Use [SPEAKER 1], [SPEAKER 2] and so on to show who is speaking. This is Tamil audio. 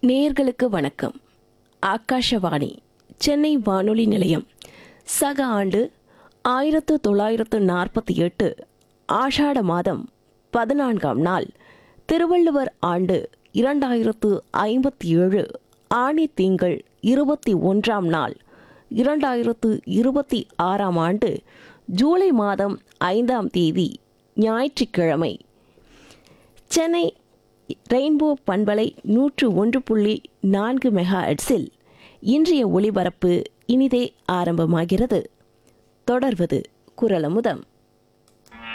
[SPEAKER 1] நேயர்களுக்கு வணக்கம் ஆகாஷவாணி சென்னை வானொலி நிலையம் சக ஆண்டு ஆயிரத்து தொள்ளாயிரத்து நாற்பத்தி எட்டு ஆஷாட மாதம் பதினான்காம் நாள் திருவள்ளுவர் ஆண்டு இரண்டாயிரத்து ஐம்பத்தி ஏழு ஆணி திங்கள் இருபத்தி ஒன்றாம் நாள் இரண்டாயிரத்து இருபத்தி ஆறாம் ஆண்டு ஜூலை மாதம் ஐந்தாம் தேதி ஞாயிற்றுக்கிழமை சென்னை ரெயின்போ பண்பலை நூற்று ஒன்று புள்ளி நான்கு மெகா ஹெர்ட்ஸில் இன்றைய ஒளிபரப்பு இனிதே ஆரம்பமாகிறது தொடர்வது குரலமுதம்